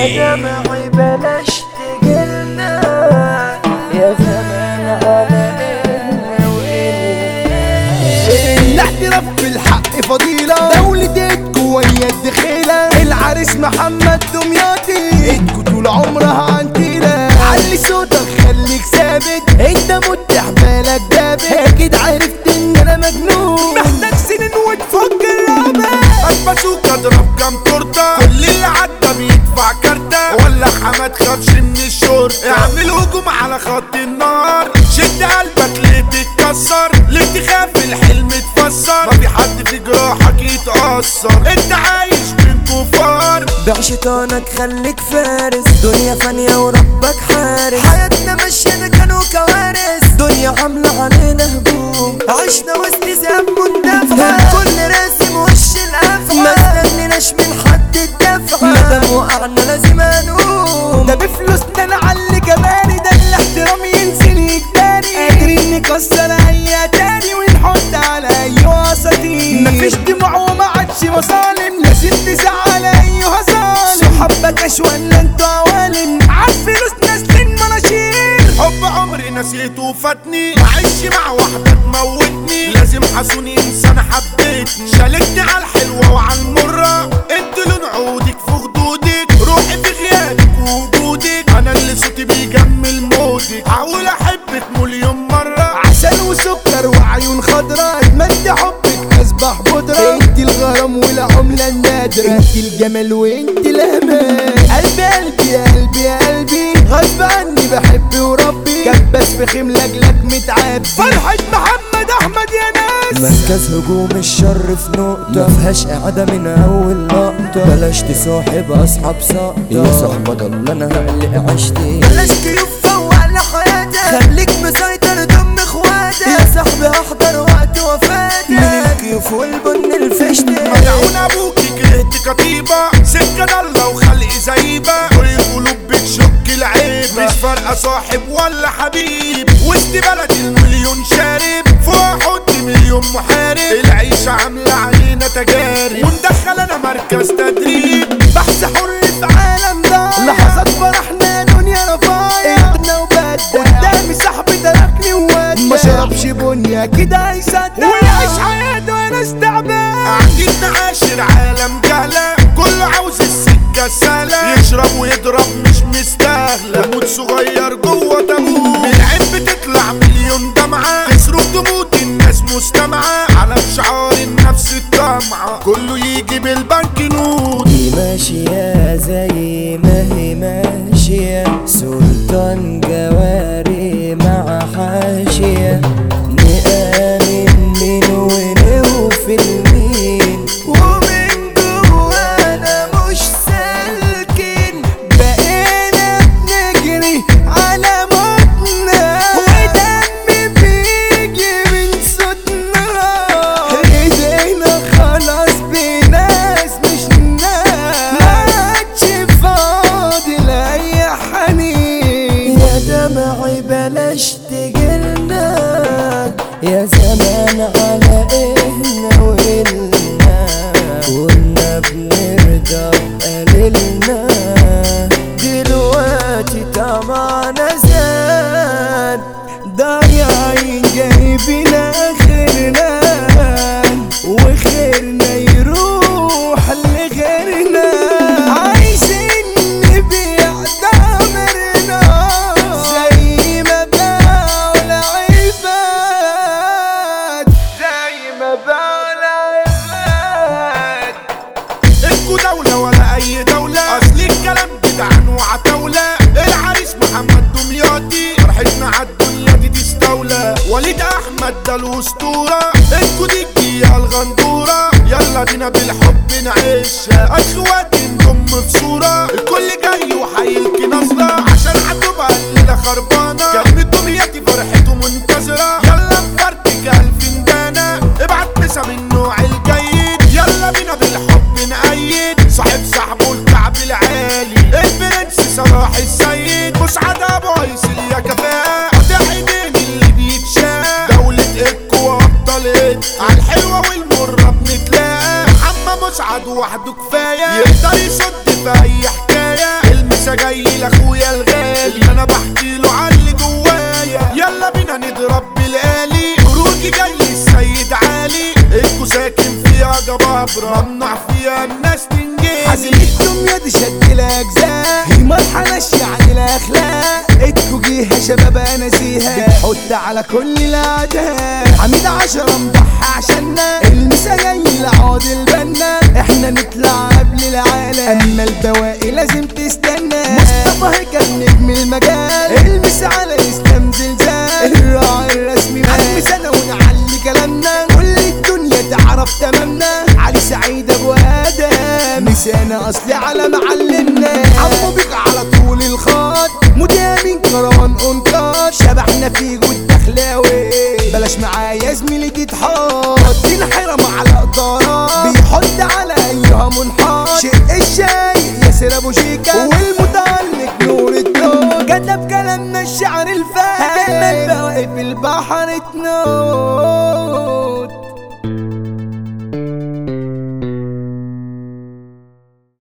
يا دمعي بلاش تجلنا يا زمان علينا وإلنا الاعتراف بالحق فضيلة دولتكوا ويا الدخيلة العريس محمد دمياطي انتوا طول عمرها عنتيلة علي صوتك خليك ثابت انت متح بالك دابت اكيد عرفت ان انا مجنون محتاج سنين وتفك الرابع البازوك اضرب كام تورته كل اللي عدى بيدفع كارته ولا حماد خافش من الشرطه اعمل هجوم على خط النار شد قلبك ليه تتكسر ليه تخاف الحلم تفسر ما في حد في جراحك يتأثر انت عايش من كفار بيع شيطانك خليك فارس دنيا فانية وربك حارس حياتنا ماشية كانوا كوارث دنيا عاملة علينا هجوم عشنا وسط ذئاب مندفعة الكل راسم وش القفعة ما استنيناش من حد الدفعة مادام وقعنا لازم انقوم ده بفلوسنا نعلي جمالي ده الاحترام ينزل يجباري قادرين نكسر اي تاني ونحط على اي وسطي مفيش دموع وما عادش مظالم لازم تزعل ايها ظالم صحابك اش ولا انتوا عوالم عالفلوس نازلين مناشير حب عمري نسيته وفاتني معيش مع واحدة تموتني لازم حسوني انسان حبيتني شالكني على الحلوة وعلى المرة انت لون عودك في خدودك روحي في غيابك ووجودك انا اللي صوتي بيجمل مودك هقول احبك مليون مرة عسل وسكر وعيون خضراء اتمنى حبك اصبح بودرة انت الغرام والعملة النادرة انت الجمال وانت الامان قلبي قلبي يا قلبي يا قلبي غصب عني بحب وربي كبس في خيم لاجلك متعب فرحة محمد احمد يا ناس مركز هجوم الشر في نقطة مفيهاش قاعدة من أول لقطة بلاش تصاحب أصحاب سقطة يا صاحبة ضل أنا هقلق عشتي بلاش كيوف فوق على حياتك خليك مسيطر ضم اخواتك يا صاحبي احضر وقت وفاتك من الكيوف والبن الفشتك ملعون ابوكي كرهت كتيبة سكة ضلة وخلق زيبة كل القلوب بتشك العيب مش فارقة صاحب ولا حبيب وسط بلد المليون شارب فوق حط مليون محارب العيشة عاملة علينا تجارب وندخل انا مركز تدريب بحث حر في عالم ضايع لحظات فرحنا دنيا رفايع ابنا وبدا قدامي صاحبي تركني وودع ما شربش بنيا كده هيصدق ويعيش حياته وانا استعبان قاعدين نعاشر عالم جهلة كله عاوز السكة السهلة يشرب ويضرب مش مستاهلة موت صغير جوه تابوت بالعين بتطلع مليون دمعة تصرخ تموت الناس مستمعة على شعار النفس الطمعة كله يجي بالبنك نوت دي ماشية زي ما هي ماشية سلطان جواري مع حاشية نآمن مين ونوفي المين ومن جوانا مش سالكين بقينا بنجري على موتنا ودم بيجي من صوتنا ايدينا خلاص بناس مش ناس ما عادش فاضل اي حنين يا دمعي بلاش تجلنا يا زمان على إهنا وإلنا كنا بنرضى بقليلنا دلوقتي طمعنا زاد ضايعين جايبين اخرنا وخيرنا يروح لغيرنا عايزين نبيع دمرنا زي ما باعوا العباد زي ما باعوا العباد انتوا دولة ولا أي دولة أصل الكلام جدعان وعتاولة العريس محمد دمياطي فرحتنا عالدنيا دي تستولى وليد أحمد ده الأسطورة انتوا دي الجية الغندورة يلا بينا بالحب نعيشها أخواتي نضم في صورة الكل جاي وحيلكي نظرة عشان هتبقى الليلة خربانة كلمة دمياطي فرحته منتظرة يلا نفرتك ألف فنجانة ابعت مسا من النوع الجيد يلا بينا بالحب نأيد صاحب صاحبه الكعب العالي البرنس صلاح السيد مسعد ابو عيسى يا كفاء قطع ايدين اللي بيتشاف دولة اكو وابطال اك عالحلوة والمرة بنتلاقى محمد مسعد وحده كفاية يقدر يصد في اي حكاية المسا جاي لاخويا الغالي اللي انا بحكي له عن اللي جوايا يلا بينا نضرب بالآلي خروجي جاي السيد علي انتوا ساكن فيها جبابرة ممنوع فيها الناس تنجيلي حزمتهم يد شد الاجزاء هي مرحله يعني الاخلاق اتكو جيها شباب اناسيها بتحط على كل الاعداء حميد عشرة مضحى عشاننا المسا جاي لعاد البنا احنا نطلع قبل العالم اما البواقي لازم تستنى مصطفى هيكل نجم المجال المس على اسلام زلزال الراعي الرسمي عم سنة ونعلي كلامنا كل الدنيا تعرف تمامنا علي سعيد ابو ادم نسانا اصلي على معلمنا عمو بيك على طول الخط مدامين كروان انكار شبحنا في جود دخلاوي بلاش معايا زميلي تتحط الحرم على قدرات بيحط على ايها منحط شق الشاي ياسر ابو شيكا والمتألق نور الدور كتب كلامنا الشعر الفاهم البواقي في البحر تنور